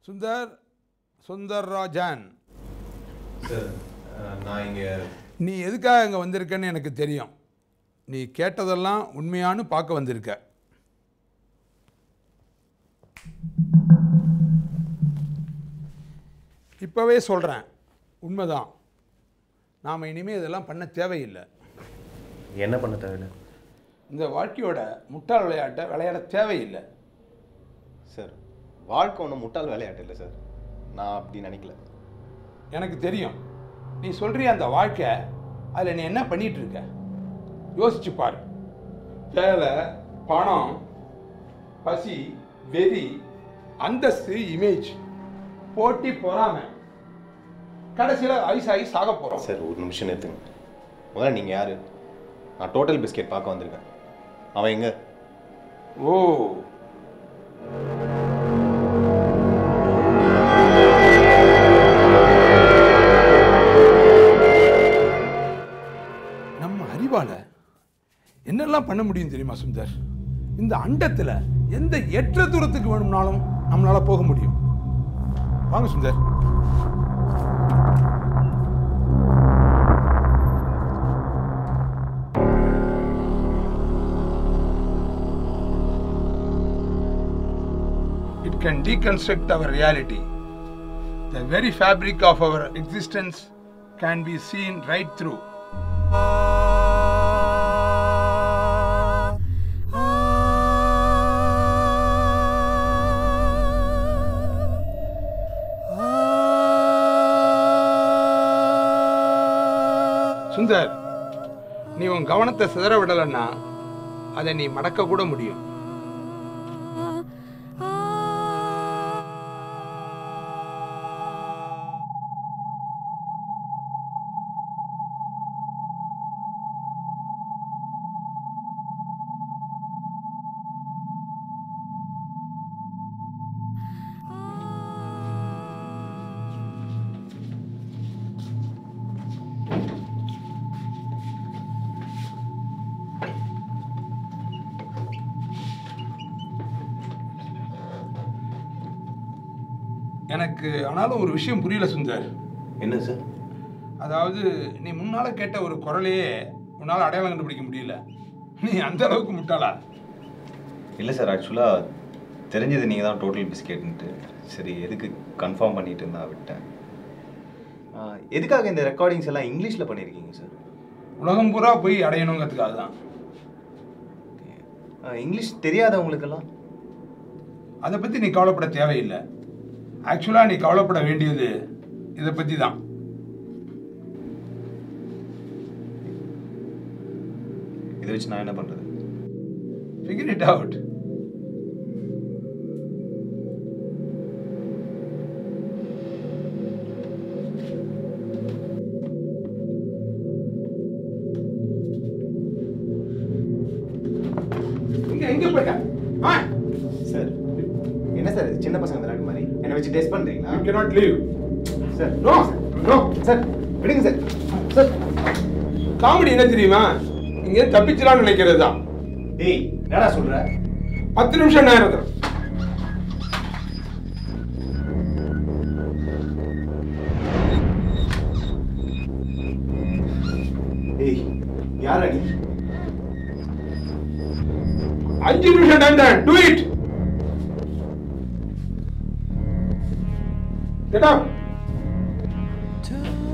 Sundar Sundar Rajan sir நான் இங்கே நீ எதுக்காக இங்கே வந்திருக்கன்னு எனக்கு தெரியும் நீ கேட்டதெல்லாம் உண்மையானு பார்க்க வந்திருக்க இப்போவே சொல்கிறேன் உண்மைதான் நாம் இனிமேல் இதெல்லாம் பண்ண தேவையில்லை என்ன பண்ண தேவையில்லை இந்த வாழ்க்கையோட முட்டாள் விளையாட்டை விளையாட தேவையில்லை சார் வாழ்க்கை ஒன்றும் முட்டாள் விளையாட்டு இல்லை சார் நான் அப்படி நினைக்கல எனக்கு தெரியும் நீ சொல்றிய அந்த வாழ்க்கை அதில் நீ என்ன பண்ணிட்டு இருக்க யோசிச்சு பாரு வேலை பணம் பசி வெறி அந்தஸ்து இமேஜ் போட்டி பொறாமை கடைசியில் வயசாகி சாக போகிறோம் சார் ஒரு நிமிஷம் நிறுத்துங்க முதல்ல நீங்கள் யார் நான் டோட்டல் பிஸ்கெட் பார்க்க வந்திருக்கேன் அவன் எங்க ஓ நம்ம அறிவால என்னெல்லாம் பண்ண முடியும் தெரியுமா சுந்தர் இந்த அண்டத்துல எந்த எற்ற தூரத்துக்கு வேணும்னாலும் நம்மளால போக முடியும் வாங்க Sundar It can deconstruct our reality. The very fabric of our existence can be seen right through. Sundar நீ உன் கவனத்தை சிதற விடலைன்னா அதை நீ மடக்க கூட முடியும் எனக்கு ஆனாலும் ஒரு விஷயம் புரியல சுந்தர் என்ன சார் அதாவது நீ முன்னால கேட்ட ஒரு குரலையே உன்னால் அடையாளம் கண்டுபிடிக்க முடியல நீ அந்த அளவுக்கு முட்டாளா இல்லை சார் ஆக்சுவலாக தெரிஞ்சது நீங்கள் தான் டோட்டல் பிஸ்கெட்ன்ட்டு சரி எதுக்கு கன்ஃபார்ம் பண்ணிட்டு இருந்தா விட்டேன் ஆ, எதுக்காக இந்த ரெக்கார்டிங்ஸ் எல்லாம் இங்கிலீஷில் பண்ணியிருக்கீங்க சார் உலகம் பூரா போய் அடையணுங்கிறதுக்காக தான் ஆ, இங்கிலீஷ் தெரியாதவங்களுக்கெல்லாம் அதை பற்றி நீ கவலைப்பட தேவையில்லை ஆக்சுவலாக நீ கவலைப்பட வேண்டியது இதை பற்றி தான் இதை வச்சு நான் என்ன பண்ணுறது ஃபிகர் இட் அவுட் இங்க எங்க போயிட்ட ஆ சார் என்ன சார் இது சின்ன பசங்க விளையாட்டு மாதிரி என்னை வச்சு டெஸ்ட் பண்ணுறீங்களா you cannot leave sir no no sir விடுங்க சார் சார் காமெடி என்ன தெரியுமா இங்க தப்பிச்சலாம்னு நினைக்கிறது தான் டேய் என்னடா சொல்ற பத்து நிமிஷம் நேரம் தரும் டேய் யாரா நீ அஞ்சு நிமிஷம் டைம் தான் டூ இட் கெட் அப்